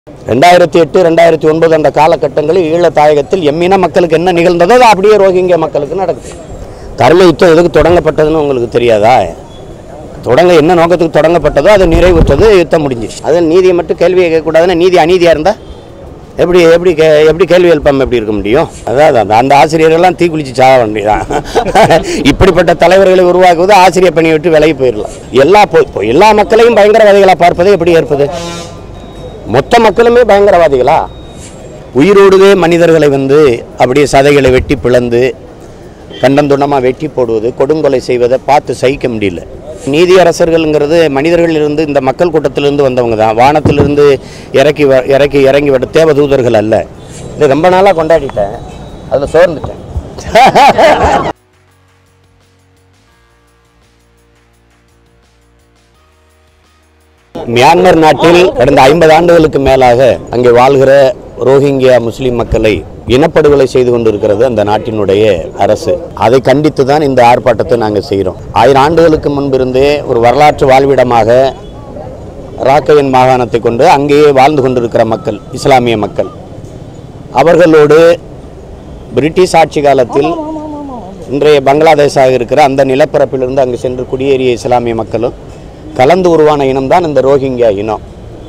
ரெண்டாயிரத்தி எட்டு ரெண்டாயிரத்தி ஒன்பது அந்த காலகட்டங்களில் ஈழத்தாயகத்தில் எம்மின மக்களுக்கு என்ன நிகழ்ந்ததோ அது அப்படியே ரோஹிங்கிய மக்களுக்கு நடக்குது தர்ம யுத்தம் எதுக்கு தொடங்கப்பட்டதுன்னு உங்களுக்கு தெரியாதா தொடங்க என்ன நோக்கத்துக்கு தொடங்கப்பட்டதோ அது நிறைவுற்றது யுத்தம் முடிஞ்சிச்சு அது நீதியை மட்டும் கேள்வியை கேட்கக்கூடாதுன்னா நீதி அநீதியாக இருந்தால் எப்படி எப்படி கே எப்படி கேள்வி எழுப்பாம எப்படி இருக்க முடியும் அதாவது அந்த அந்த ஆசிரியர்கள்லாம் தீக்குளிச்சு சாக வேண்டியதான் இப்படிப்பட்ட தலைவர்களை உருவாக்குவது ஆசிரியர் பணியை விட்டு விலகி போயிடலாம் எல்லா பொ- பொ- எல்லா மக்களையும் பயங்கரவாதிகளாக பார்ப்பது எப்படி ஏற்பது மொத்த மக்களுமே பயங்கரவாதிகளா உயிரோடுவே மனிதர்களை வந்து அப்படியே சதைகளை வெட்டி பிளந்து கண்டந்துண்டமாக வெட்டி போடுவது கொடுங்கொலை செய்வதை பார்த்து சகிக்க முடியல நீதியரசர்கள்ங்கிறது மனிதர்களிலிருந்து இந்த மக்கள் கூட்டத்திலிருந்து வந்தவங்க தான் வானத்திலிருந்து இறக்கி வ- இறக்கி இறங்கி வர தேவதூதர்கள் அல்ல இது ரொம்ப நாளாக கொண்டாடிட்டேன் அதில் சோர்ந்துட்டேன் மியான்மர் நாட்டில் கடந்த ஐம்பது ஆண்டுகளுக்கு மேலாக அங்கே வாழ்கிற ரோஹிங்கியா முஸ்லிம் மக்களை இனப்படுகொலை செய்து கொண்டிருக்கிறது அந்த நாட்டினுடைய அரசு அதை கண்டித்து தான் இந்த ஆர்ப்பாட்டத்தை நாங்கள் செய்கிறோம் ஆயிரம் ஆண்டுகளுக்கு முன்பிருந்தே ஒரு வரலாற்று வாழ்விடமாக ராக்கையன் மாகாணத்தை கொண்டு அங்கேயே வாழ்ந்து கொண்டிருக்கிற மக்கள் இஸ்லாமிய மக்கள் அவர்களோடு பிரிட்டிஷ் ஆட்சி காலத்தில் இன்றைய பங்களாதேஷாக இருக்கிற அந்த நிலப்பரப்பிலிருந்து அங்கு சென்று குடியேறிய இஸ்லாமிய மக்களும் கலந்து உருவான இனம்தான் இந்த ரோஹிங்கியா இனம்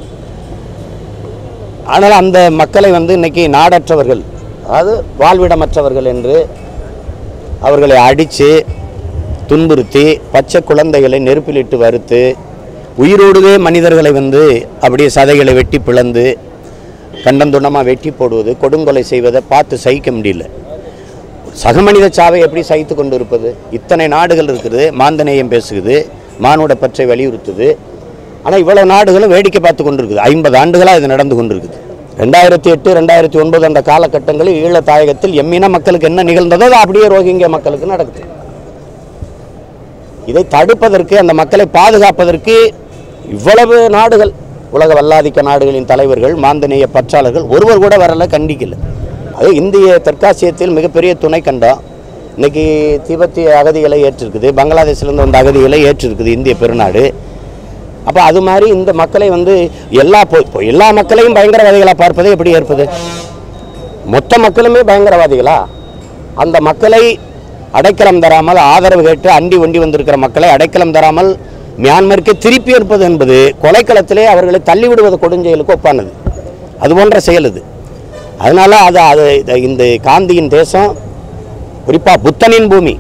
ஆனால் அந்த மக்களை வந்து இன்னைக்கு நாடற்றவர்கள் அதாவது வாழ்விடமற்றவர்கள் என்று அவர்களை அடித்து துன்புறுத்தி பச்சை குழந்தைகளை நெருப்பிலிட்டு வறுத்து உயிரோடுவே மனிதர்களை வந்து அப்படியே சதைகளை வெட்டி பிளந்து கண்டந்துண்டமாக வெட்டி போடுவது கொடுங்கொலை செய்வதை பார்த்து சகிக்க முடியல சக மனித சாவை எப்படி சகித்து கொண்டு இருப்பது இத்தனை நாடுகள் இருக்குது மாந்தநேயம் பேசுகுது மானுட பற்றை வலியுறுத்துது ஆனால் இவ்வளவு நாடுகளும் வேடிக்கை பார்த்து கொண்டு இருக்குது ஐம்பது ஆண்டுகளாக இது நடந்து கொண்டு இருக்குது ரெண்டாயிரத்தி எட்டு ரெண்டாயிரத்தி ஒன்பது அந்த காலகட்டங்களில் ஈழத்தாயகத்தில் எம்மின மக்களுக்கு என்ன நிகழ்ந்ததோ அது அப்படியே ரோஹிங்கிய மக்களுக்கு நடக்குது இதை தடுப்பதற்கு அந்த மக்களை பாதுகாப்பதற்கு இவ்வளவு நாடுகள் உலக வல்லாதிக்க நாடுகளின் தலைவர்கள் மாந்தநேய பற்றாளர்கள் ஒருவர் கூட வரல கண்டிக்கல அது இந்திய தெற்காசியத்தில் மிகப்பெரிய துணை கண்டம் இன்னைக்கு திபெத்திய அகதிகளை ஏற்றிருக்குது பங்களாதேஷ்லேருந்து வந்த அகதிகளை ஏற்றிருக்குது இந்திய பெருநாடு அப்போ அது மாதிரி இந்த மக்களை வந்து எல்லா பொ- பொ- எல்லா மக்களையும் பயங்கரவாதிகளாக பார்ப்பது எப்படி ஏற்பது மொத்த மக்களுமே பயங்கரவாதிகளா அந்த மக்களை அடைக்கலம் தராமல் ஆதரவு கேட்டு அண்டி ஒண்டி வந்திருக்கிற மக்களை அடைக்கலம் தராமல் மியான்மருக்கு திருப்பி இருப்பது என்பது கொலைக்களத்திலே அவர்களை தள்ளிவிடுவது கொடுஞ்செயலுக்கு ஒப்பானது அது போன்ற செயல் இது அதனால அது அது இது- இந்த காந்தியின் தேசம் குறிப்பாக புத்தனின் பூமி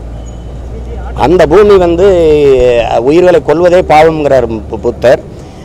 அந்த பூமி வந்து அஹ், உயிர்களை கொல்வதே பாவம்ங்கிறார் பு- புத்தர்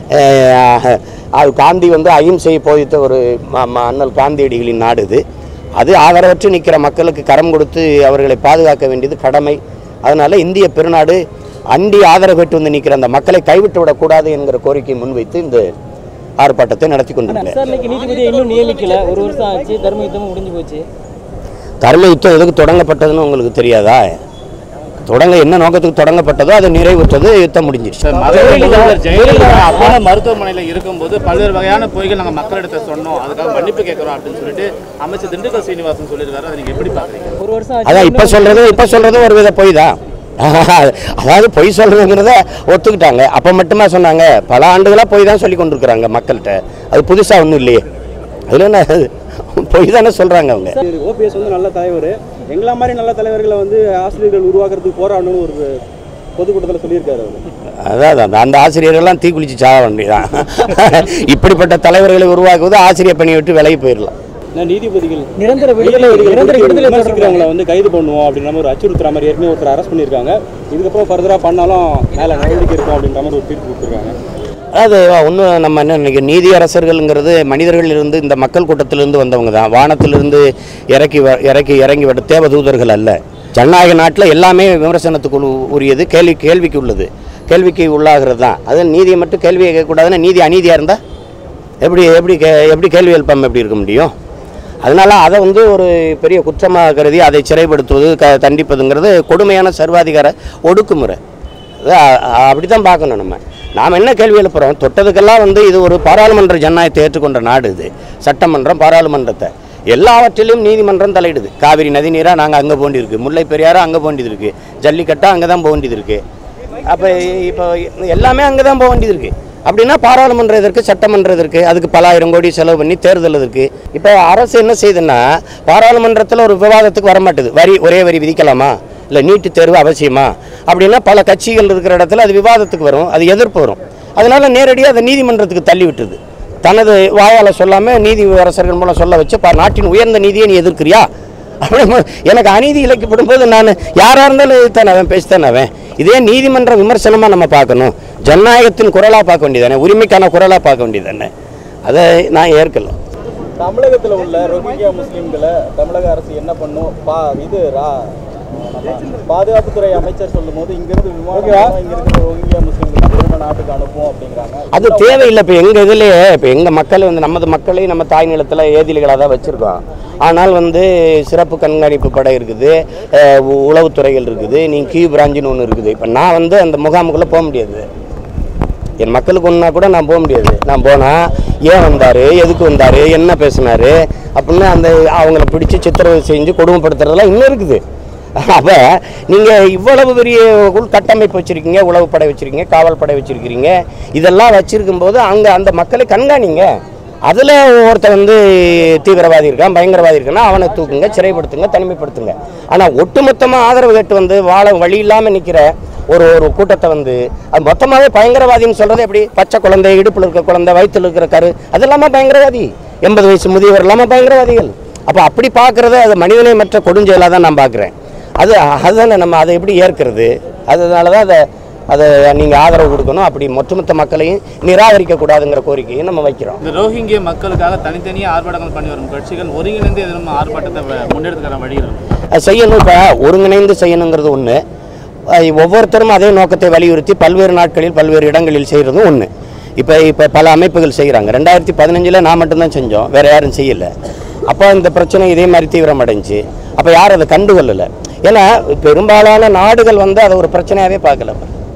அஹ், அது காந்தி வந்து அகிம்சையை போதித்த ஒரு ம- ம- அண்ணல் காந்தியடிகளின் நாடு இது அது ஆதரவற்று நிற்கிற மக்களுக்கு கரம் கொடுத்து அவர்களை பாதுகாக்க வேண்டியது கடமை அதனால இந்திய பெருநாடு அண்டி ஆதரவு பெற்று வந்து நிற்கிற அந்த மக்களை கைவிட்டு விடக்கூடாது என்கிற கோரிக்கையை முன்வைத்து இந்த ஆர்ப்பாட்டத்தை நடத்தி கொண்டிருக்கிறேன் விசாரணைக்கு நீதிபதியை இன்னும் நியமிக்கல ஒரு வருஷம் ஆச்சு தர்ம யுத்தமும் முடிஞ்சு போச்சு தர்ம யுத்தம் எதுக்கு தொடங்கப்பட்டதுன்னு உங்களுக்கு தெரியாதா தொடங்க என்ன நோக்கத்துக்கு தொடங்கப்பட்டதோ அது நிறைவுற்றது யுத்தம் முடிஞ்சிருச்சு சார் மதுரை முதல்வர் ஜெயலலிதா அப்போலோ மருத்துவமனையில் இருக்கும்போது பல்வேறு வகையான பொய்கள் நாங்கள் மக்களிடத்தை சொன்னோம் அதுக்காக மன்னிப்பு கேட்குறோம் அப்படின்னு சொல்லிட்டு அமைச்சர் திண்டுக்கல் சீனிவாசன் சொல்லியிருக்காரு அதை நீங்கள் எப்படி பார்க்குறீங்க ஒரு வருஷம் ஆச்சு அதான் இப்போ சொல்றது இப்போ சொல்றது ஒரு வித பொய் தான் அதாவது பொய் சொல்றதுங்கிறத ஒத்துக்கிட்டாங்க அப்போ மட்டுமா சொன்னாங்க பல ஆண்டுகளாக பொய் தான் சொல்லி கொண்டிருக்கிறாங்க மக்கள்கிட்ட அது புதுசாக ஒன்றும் இல்லையே அதில் என்ன பொய் தானே சொல்கிறாங்க அவங்க ஓபிஎஸ் வந்து நல்ல தலைவர் எங்களா மாதிரி நல்ல தலைவர்களை வந்து ஆசிரியர்கள் உருவாக்குறதுக்கு போராடணும்னு ஒரு பொதுக்கூட்டத்தில் சொல்லியிருக்காரு அவர் அதான் அந்த அந்த ஆசிரியர்கள்லாம் தீக்குளிச்சு சாக வேண்டியதான் இப்படிப்பட்ட தலைவர்களை உருவாக்குவது ஆசிரியர் பணியை விட்டு விலகி போயிடலாம் ஏன்னா நீதிபதிகள் நிரந்தர விடுதலை நீதிபதிகள் நிரந்தர குறித்து விடுதலை விமர்சிக்கிறவங்களை வந்து கைது பண்ணுவோம் அப்படின்ற மாதிரி ஒரு அச்சுறுத்துற மாதிரி ஏற்கனவே ஒருத்தர் அரெஸ்ட் பண்ணியிருக்காங்க இதுக்கப்புறம் ஃபர்தராக பண்ணாலும் மேலே நடவடிக்கை இருக்கும் அப்படின்ற மாதிரி ஒரு தீர்ப்பு கொடுத்துருக்காங்க அது ஒன்றும் நம்ம என்ன நினைக்க நீதியரசர்கள்ங்கிறது மனிதர்களிலிருந்து இந்த மக்கள் கூட்டத்திலிருந்து வந்தவங்க தான் வானத்திலிருந்து இறக்கி வ- இறக்கி இறங்கி வர தேவதூதர்கள் அல்ல ஜனநாயக நாட்டில் எல்லாமே விமர்சனத்துக்கு உ- உரியது கேள்வி கேள்விக்கு உள்ளது கேள்விக்கு உள்ளாகிறது தான் அது நீதியை மட்டும் கேள்வியை கேட்கக்கூடாதுன்னா நீதி அநீதியாக இருந்தால் எப்படி எப்படி கே எப்படி கேள்வி எழுப்பாம எப்படி இருக்க முடியும் அதனால அதை வந்து ஒரு பெரிய குற்றமாக கருதி அதை சிறைப்படுத்துவது க தண்டிப்பதுங்கிறது கொடுமையான சர்வாதிகார ஒடுக்குமுறை அது அப்படி தான் பார்க்கணும் நம்ம நாம் என்ன கேள்வி எழுப்புறோம் தொட்டதுக்கெல்லாம் வந்து இது ஒரு பாராளுமன்ற ஜனநாயகத்தை ஏற்றுக்கொண்ட நாடு இது சட்டமன்றம் பாராளுமன்றத்தை எல்லாவற்றிலும் நீதிமன்றம் தலையிடுது காவிரி நதி நீராக நாங்கள் அங்கே போண்டியிருக்கு முல்லை பெரியாரா அங்கே போண்டியது இருக்குது ஜல்லிக்கட்டா அங்கே தான் போக வேண்டியது இருக்குது அப்போ இப்போ எல்லாமே அங்கே தான் போக வேண்டியது இருக்குது அப்படின்னா பாராளுமன்ற இதற்கு சட்டமன்ற இதற்கு அதுக்கு பல ஆயிரம் கோடி செலவு பண்ணி தேர்தல் இருக்கு இப்போ அரசு என்ன செய்யுதுன்னா பாராளுமன்றத்தில் ஒரு விவாதத்துக்கு வரமாட்டுது வரி ஒரே வரி விதிக்கலாமா இல்லை நீட்டு தேர்வு அவசியமா அப்படின்னா பல கட்சிகள் இருக்கிற இடத்துல அது விவாதத்துக்கு வரும் அது எதிர்ப்பு வரும் அதனால நேரடியாக அதை நீதிமன்றத்துக்கு தள்ளி விட்டுது தனது வாயால் சொல்லாமல் நீதி அரசர்கள் மூலம் சொல்ல வச்சு பா நாட்டின் உயர்ந்த நீதியை நீ எதிர்க்கிறியா அப்படி எனக்கு அநீதி இழைக்கப்படும் போது நான் யாராக இருந்தாலும் எதிர்த்தானே அவன் பேசித்தானே அவன் இதே நீதிமன்ற விமர்சனமாக நம்ம பார்க்கணும் ஜனநாயகத்தின் குரலாக பார்க்க வேண்டியதானே உரிமைக்கான குரலாக பார்க்க வேண்டியதானே அதை நான் ஏற்கல தமிழகத்துல உள்ள ரோஹிங்கியா முஸ்லிம்களை தமிழக அரசு என்ன பண்ணும் பா இது ரா- நம்ம பாதுகாப்புத்துறை அமைச்சர் சொல்லும்போது இங்கிருந்து விமானம் மூலமா இங்க இருக்கிற ரோஹிங்கியா முஸ்லிம்களை திரும்ப நாட்டுக்கு அனுப்புவோம் அப்படிங்கிறாங்க அது தேவையில்லை இப்போ எங்கள் இதுலேயே இப்போ எங்கள் மக்கள் வந்து நமது மக்களையும் நம்ம தாய் நிலத்தில் ஏதிலிகளாக தான் வச்சுருக்கோம் ஆனால் வந்து சிறப்பு கண்காணிப்பு படை இருக்குது அஹ் உ- உளவுத்துறைகள் இருக்குது நீங்கள் கீ பிராஞ்சின்னு ஒன்று இருக்குது இப்போ நான் வந்து அந்த முகாமுக்குள்ளே போக முடியாது என் மக்களுக்கு ஒன்றா கூட நான் போக முடியாது நான் போனால் ஏன் வந்தார் எதுக்கு வந்தார் என்ன பேசினார் அப்படின்னு அந்த அவங்கள பிடிச்சி சித்திரவதை செஞ்சு கொடுமைப்படுத்துறதெல்லாம் இன்னும் இருக்குது அப்போ நீங்கள் இவ்வளவு பெரிய உள் கட்டமைப்பு வச்சுருக்கீங்க உளவுப்படை வச்சுருக்கீங்க காவல் படை வச்சுருக்கிறீங்க இதெல்லாம் வச்சுருக்கும் போது அங்கே அந்த மக்களை கண்காணிங்க அதில் ஒருத்தன் வந்து தீவிரவாதி இருக்கான் பயங்கரவாதி இருக்கான்னா அவனை தூக்குங்க சிறைப்படுத்துங்க தனிமைப்படுத்துங்க ஆனால் ஒட்டுமொத்தமாக ஆதரவு கேட்டு வந்து வாழ வழி இல்லாமல் நிற்கிற ஒரு ஒரு கூட்டத்தை வந்து அது மொத்தமாகவே பயங்கரவாதின்னு சொல்கிறது எப்படி பச்சை குழந்தை இடுப்பில் இருக்க குழந்தை வயிற்றில் இருக்கிற கரு அது இல்லாமல் பயங்கரவாதி எண்பது வயசு முதியவர் இல்லாமல் பயங்கரவாதிகள் அப்போ அப்படி பார்க்குறத அது மனிதநேயமற்ற கொடுஞ்செயலாக தான் நான் பார்க்குறேன் அது அதுதானே நம்ம அதை எப்படி ஏற்கிறது அதனால தான் அதை அதை நீங்கள் ஆதரவு கொடுக்கணும் அப்படி ஒட்டுமொத்த மக்களையும் நிராகரிக்கக்கூடாதுங்கிற கோரிக்கையை நம்ம வைக்கிறோம் இந்த ரோஹிங்கிய மக்களுக்காக தனித்தனியாக ஆர்ப்பாட்டங்கள் பண்ணி வரும் கட்சிகள் ஒருங்கிணைந்து எதிரும் ஆர்ப்பாட்டத்தை வ- முன்னெடுத்துக்கிற வழி இருக்கு அது செய்யணும் இப்போ ஒருங்கிணைந்து செய்யணுங்கிறது ஒன்று ஒவ்வொருத்தரும் அதே நோக்கத்தை வலியுறுத்தி பல்வேறு நாட்களில் பல்வேறு இடங்களில் செய்கிறதும் ஒன்று இப்போ இப்போ பல அமைப்புகள் செய்கிறாங்க ரெண்டாயிரத்தி பதினஞ்சில் நான் மட்டும்தான் செஞ்சோம் வேறு யாரும் செய்யலை அப்போ இந்த பிரச்சனை இதே மாதிரி தீவிரம் அடைஞ்சு அப்போ யாரும் அதை கண்டுகொள்ளலை ஏன்னா பெரும்பாலான நாடுகள் வந்து அதை ஒரு பிரச்சனையாகவே பார்க்கல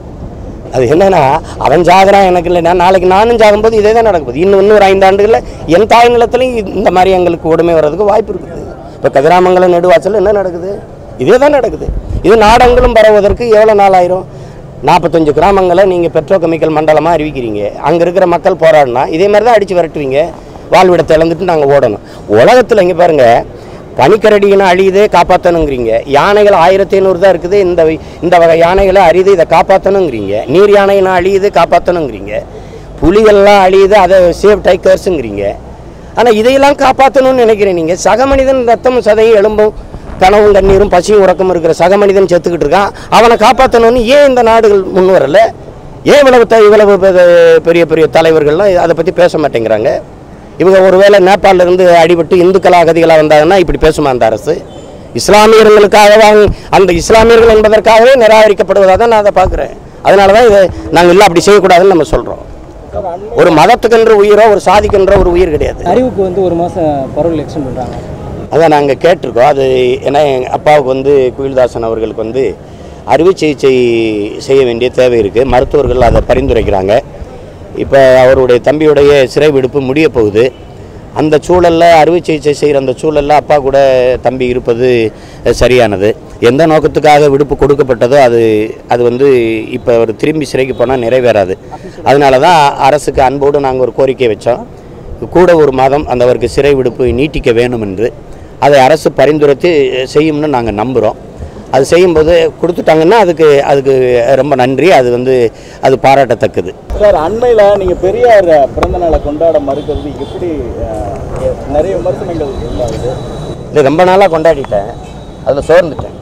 அது என்னன்னா அவன் சாகுறான் எனக்கு இல்லைன்னா நாளைக்கு நானும் சாகும்போது இதே தான் நடக்குது இன்னும் இன்னும் ஒரு ஐந்து ஆண்டுகளில் என் தாய் நிலத்துலையும் இந்த மாதிரி எங்களுக்கு உடமை வர்றதுக்கு வாய்ப்பு இருக்குது இப்போ கதிராமங்கலம் நெடுவாசல் என்ன நடக்குது இதே தான் நடக்குது இது நாடெங்கிலும் பரவுவதற்கு எவ்வளோ நாள் ஆயிரும் நாற்பத்தஞ்சு கிராமங்களை நீங்கள் பெட்ரோ கெமிக்கல் மண்டலமாக அறிவிக்கிறீங்க அங்கே இருக்கிற மக்கள் போராடினா இதே மாதிரி தான் அடித்து விரட்டுவீங்க வாழ்விடத்தை இழந்துட்டு நாங்கள் ஓடணும் உலகத்தில் இங்கே பாருங்கள் பனிக்கரடியின அழியுதே காப்பாற்றணுங்கிறீங்க யானைகள் ஆயிரத்தி ஐநூறு தான் இருக்குது இந்த வை- இந்த வகை யானைகளை அரிது இதை காப்பாற்றணுங்கிறீங்க நீர் யானையினா அழியுது காப்பாற்றணுங்கிறீங்க புலிகள்லாம் அழியுது அதை சேவ் டைக்கர்ஸுங்கிறீங்க ஆனால் இதையெல்லாம் காப்பாற்றணும்னு நினைக்கிறேன் நீங்கள் சக மனிதன் ரத்தமும் சதையும் எலும்பும் கனவும் கண்ணீரும் பசியும் உறக்கமும் இருக்கிற சக மனிதன் செத்துக்கிட்டு இருக்கான் அவனை காப்பாற்றணும்னு ஏன் இந்த நாடுகள் முன் வரல ஏன் இவ்வளவு த- இவ்வளவு பெ- பெரிய பெரிய தலைவர்கள்லாம் அதை பற்றி பேச மாட்டேங்கிறாங்க இவங்க ஒருவேளை நேபாளில இருந்து அடிபட்டு இந்துக்களா அகதிகளாக வந்தாங்கன்னா இப்படி பேசுமா அந்த அரசு இஸ்லாமியர்களுக்காக வாங்க அந்த இஸ்லாமியர்கள் என்பதற்காகவே நிராகரிக்கப்படுவதாக தான் நான் அதை பார்க்குறேன் அதனால தான் இதை நாங்கள் இல்லை அப்படி செய்யக்கூடாதுன்னு நம்ம சொல்கிறோம் ஒரு மதத்துக்கென்ற உயிரோ ஒரு சாதிக்கென்ற ஒரு உயிர் கிடையாது அறிவுக்கு வந்து ஒரு மாதம் பரவல் எக்ஸ்டெண்ட் பண்ணுறாங்க அதான் நாங்கள் கேட்டிருக்கோம் அது ஏன்னா எங்கள் அப்பாவுக்கு வந்து குயில்தாசன் அவர்களுக்கு வந்து அறுவை சிகிச்சை செய்ய வேண்டிய தேவை இருக்குது மருத்துவர்கள் அதை பரிந்துரைக்கிறாங்க இப்போ அவருடைய தம்பியுடைய சிறை விடுப்பு முடிய போகுது அந்த சூழலில் அறுவை சிகிச்சை செய்கிற அந்த சூழலில் அப்பா கூட தம்பி இருப்பது சரியானது எந்த நோக்கத்துக்காக விடுப்பு கொடுக்கப்பட்டதோ அது அது வந்து இப்போ அவர் திரும்பி சிறைக்கு போனால் நிறைவேறாது அதனால தான் அரசுக்கு அன்போடு நாங்கள் ஒரு கோரிக்கை வச்சோம் கூட ஒரு மாதம் அந்த அவருக்கு சிறை விடுப்பு நீட்டிக்க வேணும் என்று அதை அரசு பரிந்துரைத்து செய்யும்னு நாங்கள் நம்புகிறோம் அது செய்யும்போது கொடுத்துட்டாங்கன்னா அதுக்கு அதுக்கு ரொம்ப நன்றி அது வந்து அது பாராட்டத்தக்கது சார் அண்மையில் நீங்கள் பெரியார் பிறந்த நாளை கொண்டாட மறுக்கிறது எப்படி அஹ், நிறைய விமர்சனங்கள் உள்ளாகுது இது ரொம்ப நாளாக கொண்டாடிட்டேன் அதில் சோர்ந்துட்டேன்